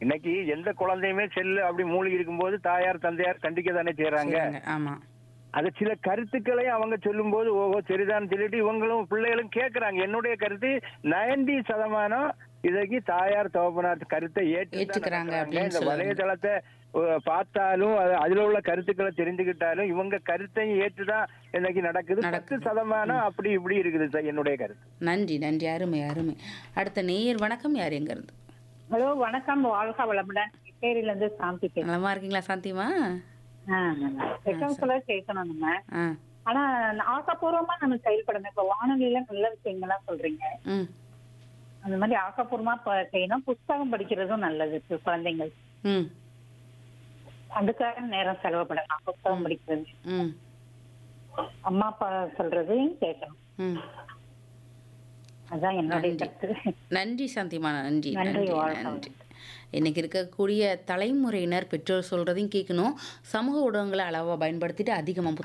இன்னைக்கு எந்த குழந்தையுமே செல்லு அப்படி மூழ்கி இருக்கும்போது தாயார் தந்தையார் கண்டிக்க தானே செய்யறாங்க சரிங்க. ஆமா அது சில கருத்துக்களையும் அவங்க சொல்லும்போது ஓஹோ சரிதான் சொல்லிட்டு இவங்களும் பிள்ளைகளும் கேட்கறாங்க என்னுடைய கருத்து நயன்டி சதமானம் இதைக்கு தாயார் தகப்பனார் கருத்தை ஏற்று ஏற்றுக்கறாங்க அப்படின்னு இந்த சொல்ல வலைதளத்தை அஹ், பார்த்தாலும் அது அதுல உள்ள கருத்துக்களை தெரிஞ்சுக்கிட்டாலும் இவங்க கருத்தையும் ஏற்றுதான் இன்னைக்கு நடக்குது பத்து நடக்குது. சதமானம் அப்படி இப்படி இருக்குது சார் என்னுடைய கருத்து நன்றி நன்றி அருமை அருமை அடுத்த நேயர் வணக்கம் யார் எங்க இருந்து ஹலோ வணக்கம் வாழ்க வளமுடன் பேரில இருந்து சாந்தி பேசுறேன் நலமா இருக்கீங்களா சாந்திமா ஆ, நல்லா. எக்ஸாம் சொல்ல கேட்கணும் நம்ம ஆ ஆனா ஆக்கப்பூர்வமா நம்ம செயல்படணும் இப்ப வானொலியில நல்ல விஷயங்கள்லாம் சொல்றீங்க ம் அந்த மாதிரி ஆக்கப்பூர்வமா ப- செய்யணும் புஸ்தகம் படிக்கிறதும் நல்லது இப்ப குழந்தைங்கள் ம் அதுக்காக நேரம் செலவுப்படலாம் புஸ்தகம் படிக்கிறது ம் அம்மா அப்பா சொல்றதையும் கேட்கணும் ம் அதான் என்னுடைய நன்றி. கருத்து நன்றி சாந்திமா நன்றி நன்றி, நன்றி வாழ்க நன்றி இன்னைக்கு இருக்கக்கூடிய தலைமுறையினர் பெற்றோர் சொல்றதையும் கேட்கணும் சமூக ஊடகங்களை அளவாக பயன்படுத்திட்டு அதிகமாக